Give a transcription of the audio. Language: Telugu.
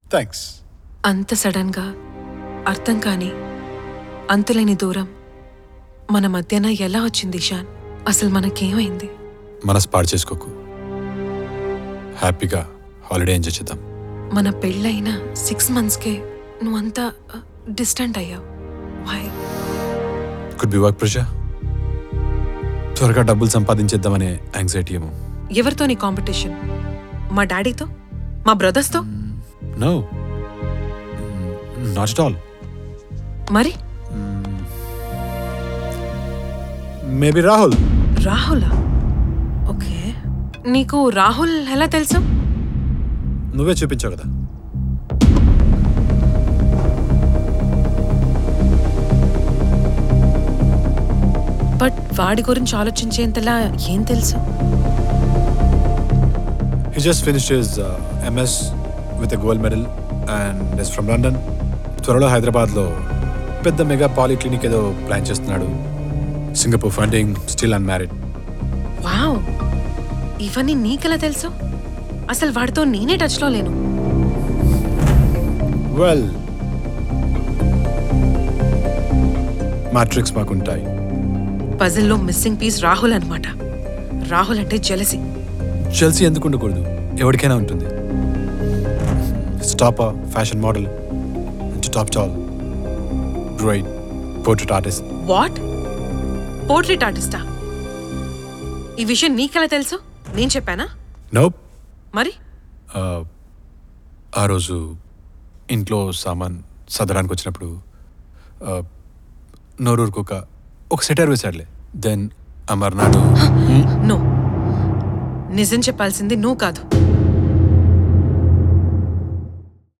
థ్యాంక్స్ అంత సడన్గా అర్థం కాని అంతులేని దూరం మన మధ్యన ఎలా వచ్చింది ఇషాన్ అసలు మనకేమైంది మనసు పాడు చేసుకోకు హ్యాపీగా హాలిడే ఎంజాయ్ చేద్దాం మన పెళ్ళైన సిక్స్ మంత్స్కే నువ్వంతా డిస్టెంట్ అయ్యావు why could be work pressure త్వరగా డబ్బులు సంపాదించేద్దామనే యాంగ్జైటీ ఏమో ఎవరితో నీ కాంపిటీషన్ మా డాడీతో మా బ్రదర్స్తో నో నాట్ అట్ ఆల్ మరి మేబీ రాహుల్ రాహులా ఓకే నీకు రాహుల్ ఎలా తెలుసు నువ్వే చూపించావు కదా బట్ వాడి గురించి ఆలోచించేంతలా ఏం తెలుసు He just finished his uh, MS with a gold medal and is from London. త్వరలో హైదరాబాద్లో పెద్ద మెగా పాలిక్లినిక్ ఏదో ప్లాన్ చేస్తున్నాడు Singapore funding still unmarried wow ఇవన్నీ నీకెలా తెలుసు అసలు వాడితో నేనే టచ్లో లేను వెల్ మ్యాట్రిక్స్ మాకుంటాయి పజిల్లో మిస్సింగ్ పీస్ రాహుల్ అన్నమాట రాహుల్ అంటే జలసి చెల్సీ ఎందుకు ఉండకూడదు ఎవరికైనా ఉంటుంది స్టాప్ ఫ్యాషన్ మోడల్ టాప్ చాల్ great portrait artist what portrait ఆర్టిస్టా ఈ విషయం నీకెలా తెలుసు నేను చెప్పానా నోప్ మరి ఆ రోజు ఇంట్లో సామాన్ సదరానికి వచ్చినప్పుడు ఆ, నోరూరుకు ఒక ఒక సెటర్ వేశాడులే దెన్ అమర్నాడు నో నిజం చెప్పాల్సింది నువ్వు కాదు